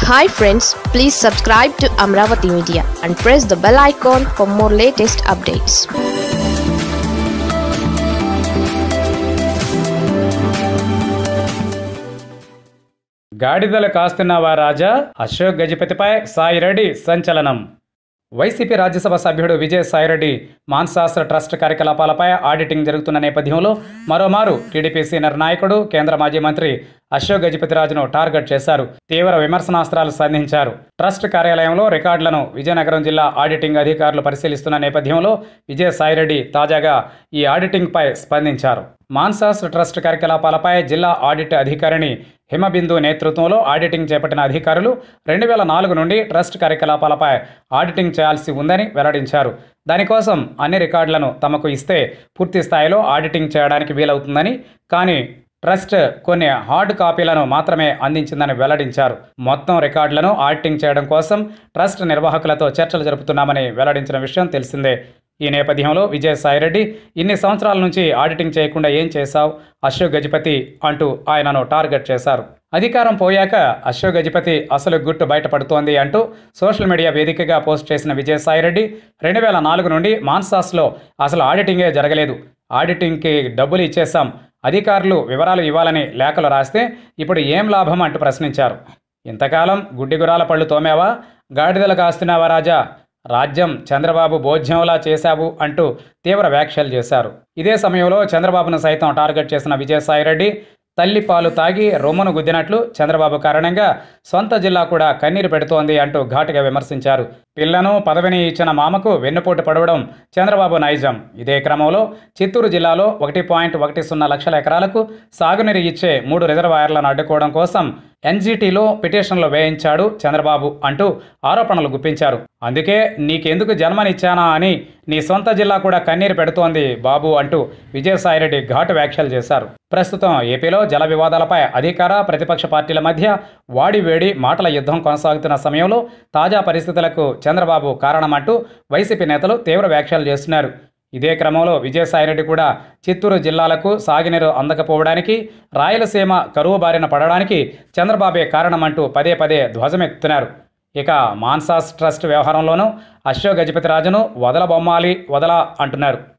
hi friends please subscribe to Amaravati media and press the bell icon for more latest updates గాడిదలు కాస్తున్నావా రాజా అశోక్ గజపతిపై సాయిరెడ్డి సంచలనం YCP Rajya Sabha సభ్యుడు విజయ్ సాయిరెడ్డి మాన్సాస్త్ర trust కార్యకలాపాలపై ఆడిటింగ్ జరుగుతున్న నేపథ్యంలో మరోమారు టీడీపీ సీనియర్ నాయకుడు కేంద్ర మాజీ మంత్రి అశోక్ గజపతిరాజును టార్గెట్ చేశారు తీవ్ర విమర్శనాస్త్రాలు సంధించారు ట్రస్ట్ కార్యాలయంలో రికార్డులను విజయనగరం జిల్లా ఆడిటింగ్ అధికారులు పరిశీలిస్తున్న నేపథ్యంలో విజయ్ సాయిరెడ్డి తాజాగా ఈ ఆడిటింగ్పై స్పందించారు మాన్సాస్ ట్రస్ట్ కార్యకలాపాలపై జిల్లా ఆడిట్ అధికారిని హిమబిందు నేతృత్వంలో ఆడిటింగ్ చేపట్టిన అధికారులు రెండు వేల నాలుగు నుండి ట్రస్ట్ కార్యకలాపాలపై ఆడిటింగ్ చేయాల్సి ఉందని వెల్లడించారు దానికోసం అన్ని రికార్డులను తమకు ఇస్తే పూర్తి స్థాయిలో ఆడిటింగ్ చేయడానికి వీలవుతుందని కానీ ట్రస్ట్ కొన్ని హార్డ్ కాపీలను మాత్రమే అందించిందని వెల్లడించారు మొత్తం రికార్డులను ఆడిటింగ్ చేయడం కోసం ట్రస్ట్ నిర్వాహకులతో చర్చలు జరుపుతున్నామని వెల్లడించిన విషయం తెలిసిందే ఈ నేపథ్యంలో విజయసాయిరెడ్డి ఇన్ని సంవత్సరాల నుంచి ఆడిటింగ్ చేయకుండా ఏం చేశావు అశోక్ గజపతి అంటూ ఆయనను టార్గెట్ చేశారు అధికారం పోయాక అశోక్ గజపతి అసలు గుట్టు బయటపడుతోంది అంటూ సోషల్ మీడియా వేదికగా పోస్ట్ చేసిన విజయసాయిరెడ్డి రెండు వేల నాలుగు నుండి మాన్సాస్లో అసలు ఆడిటింగే జరగలేదు ఆడిటింగ్కి డబ్బులు ఇచ్చేశాం అధికారులు వివరాలు ఇవ్వాలని లేఖలు రాస్తే ఇప్పుడు ఏం లాభం అంటూ ప్రశ్నించారు ఇంతకాలం గుడ్డిగురాల పళ్ళు తోమావా గాడిదలు కాస్తున్నావా రాజా రాజ్యం చంద్రబాబు భోజ్యంలా చేశావు అంటూ తీవ్ర వ్యాఖ్యలు చేశారు ఇదే సమయంలో చంద్రబాబును సైతం టార్గెట్ చేసిన విజయసాయిరెడ్డి తల్లి పాలు తాగి రొమ్మును గుద్దినట్లు చంద్రబాబు కారణంగా సొంత జిల్లా కూడా కన్నీరు పెడుతోంది అంటూ ఘాటుగా విమర్శించారు పిల్లను పదవిని ఇచ్చిన మామకు వెన్నుపోటు పడవడం చంద్రబాబు నైజం ఇదే క్రమంలో చిత్తూరు జిల్లాలో ఒకటి పాయింట్ ఒకటి సున్నా లక్షల ఎకరాలకు సాగునీరు ఇచ్చే మూడు రిజర్వాయర్లను అడ్డుకోవడం కోసం ఎన్జీటీలో పిటిషన్లు వేయించాడు చంద్రబాబు అంటూ ఆరోపణలు గుప్పించారు అందుకే నీకెందుకు జన్మనిచ్చానా అని నీ సొంత జిల్లా కూడా కన్నీరు పెడుతోంది బాబు అంటూ విజయసాయిరెడ్డి ఘాటు వ్యాఖ్యలు చేశారు ప్రస్తుతం ఏపీలో జల వివాదాలపై అధికార ప్రతిపక్ష పార్టీల మధ్య వాడి వేడి మాటల యుద్ధం కొనసాగుతున్న సమయంలో తాజా పరిస్థితులకు చంద్రబాబు కారణమంటూ వైసీపీ నేతలు తీవ్ర వ్యాఖ్యలు చేస్తున్నారు ఇదే క్రమంలో విజయసాయిరెడ్డి కూడా చిత్తూరు జిల్లాలకు సాగునీరు అందకపోవడానికి రాయలసీమ కరువు బారిన పడడానికి చంద్రబాబే కారణమంటూ పదే పదే ధ్వజమెత్తుతున్నారు ఇక మాన్సాస్ ట్రస్ట్ వ్యవహారంలోనూ అశోక్ గజపతిరాజును వదలబొమ్మాలి వదల అంటున్నారు